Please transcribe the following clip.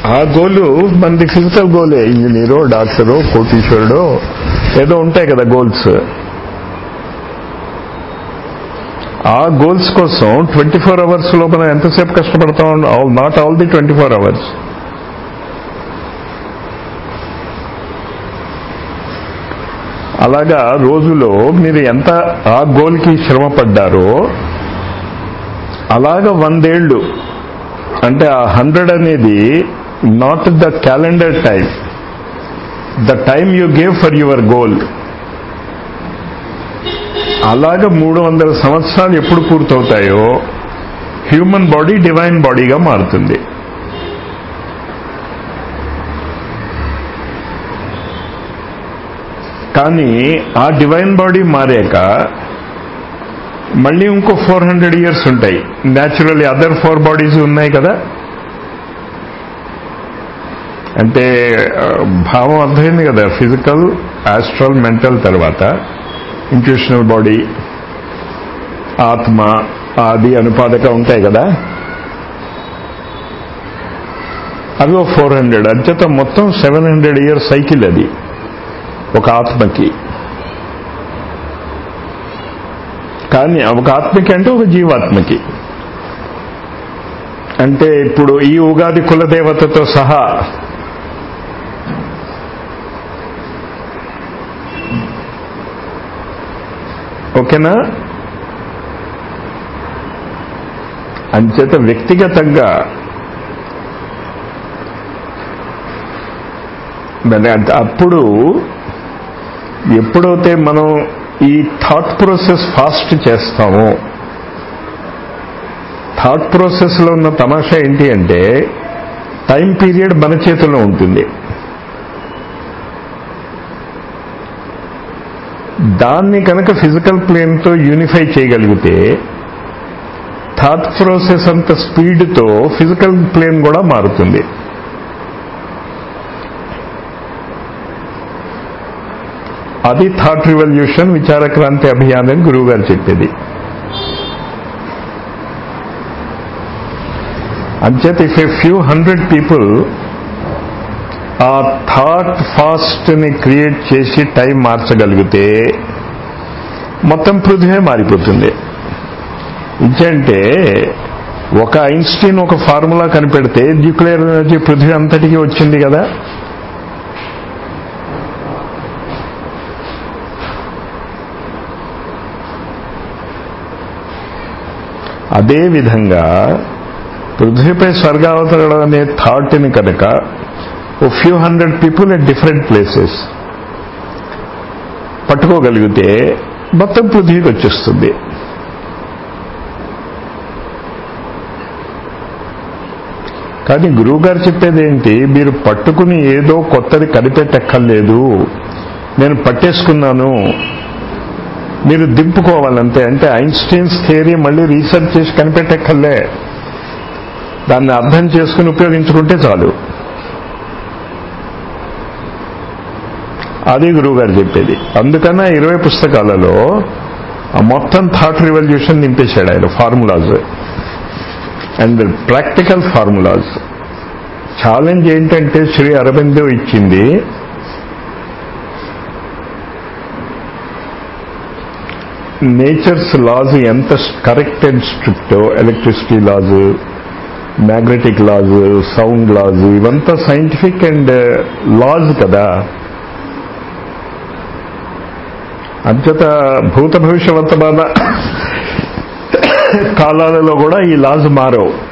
ఆ గోలు మనది ఫిజికల్ గోలే ఇంజనీరో డాక్టరో కోటీశ్వరుడో ఏదో ఉంటాయి కదా గోల్స్ ఆ గోల్స్ కోసం ట్వంటీ ఫోర్ అవర్స్ లో మనం ఎంతసేపు కష్టపడతాం not all the twenty four hours అలాగా రోజులో మీరు ఎంత ఆ గోల్కి శ్రమ పడ్డారో అలాగ వందేళ్లు అంటే ఆ హండ్రెడ్ అనేది not the calendar time the time you gave for your goal అలాగ మూడు వందల సంవత్సరాలు ఎప్పుడు పూర్తవుతాయో హ్యూమన్ బాడీ డివైన్ బాడీగా మారుతుంది కానీ ఆ డివైన్ బాడీ మారాక మళ్ళీ ఇంకో ఫోర్ హండ్రెడ్ ఇయర్స్ ఉంటాయి న్యాచురల్లీ అదర్ ఫోర్ బాడీస్ ఉన్నాయి కదా అంటే ఆ, భావం అర్థమైంది కదా ఫిజికల్ ఆస్ట్రల్ మెంటల్ తర్వాత ఇంట్యూషనల్ బాడీ ఆత్మ ఆది అనుపాదక ఉంటాయి కదా అవి ఒక ఫోర్ హండ్రెడ్ అంచేత మొత్తం సెవెన్ హండ్రెడ్ ఇయర్ సైకిల్ అది ఒక ఆత్మకి కానీ ఒక ఆత్మకి అంటే ఒక జీవాత్మకి అంటే ఇప్పుడు ఈ ఉగాది కులదేవతతో సహా ఓకేనా అంచేత వ్యక్తిగతంగా మరి అంటే అప్పుడు ఎప్పుడైతే మనం ఈ థాట్ ప్రాసెస్ ఫాస్ట్ చేస్తామో థాట్ ప్రాసెస్లో ఉన్న తమాషా ఏంటి అంటే టైం పీరియడ్ మన చేతిలో ఉంటుంది దాన్ని కనుక ఫిజికల్ ప్లేన్తో యూనిఫై చేయగలిగితే థాట్ ప్రాసెస్ అంత స్పీడ్తో ఫిజికల్ ప్లేన్ కూడా మారుతుంది అది థాట్ రివల్యూషన్ విచార క్రాంతి అభియాన్ అని గురువు గారు చెప్పేది అంచేత if a few hundred people ఆ థాట్ ఫాస్ట్ ని క్రియేట్ చేసి టైం మార్చగలిగితే మొత్తం పృథ్వీ మారిపోతుంది ఇంకంటే ఒక ఐన్స్టీన్ ఒక ఫార్ములా కనిపెడితే న్యూక్లియర్ ఎనర్జీ పృథ్వీ అంతటికీ వచ్చింది కదా అదే విధంగా పృథ్వీపై స్వర్గావతరణ అనే థాట్ని కనుక a few hundred people at different places పట్టుకోగలిగితే మొత్తం పృథ్వీకి వచ్చేస్తుంది కానీ గురువు గారు చెప్పేది ఏంటి మీరు పట్టుకుని ఏదో కొత్తది కనిపెట్టక్కర్లేదు నేను పట్టేసుకున్నాను మీరు దింపుకోవాలంతే అంటే ఐన్స్టీన్స్ థియరీ మళ్ళీ రీసెర్చ్ చేసి కనిపెట్టక్కర్లే దాన్ని అర్థం చేసుకుని ఉపయోగించుకుంటే చాలు అది గురువు గారు చెప్పేది అందుకన్నా ఇరవై పుస్తకాలలో ఆ మొత్తం థాట్ రివల్యూషన్ నింపేశాడు ఆయన formulas and practical formulas challenge ఏంటంటే శ్రీ అరవిందో ఇచ్చింది నేచర్స్ లాస్ ఎంత correct and strict electricity laws magnetic laws sound laws ఇవంతా సైంటిఫిక్ అండ్ లాస్ కదా అంచేత భూత భవిష్య వర్తమాన కాలాలలో కూడా ఈ లాస్ మారవు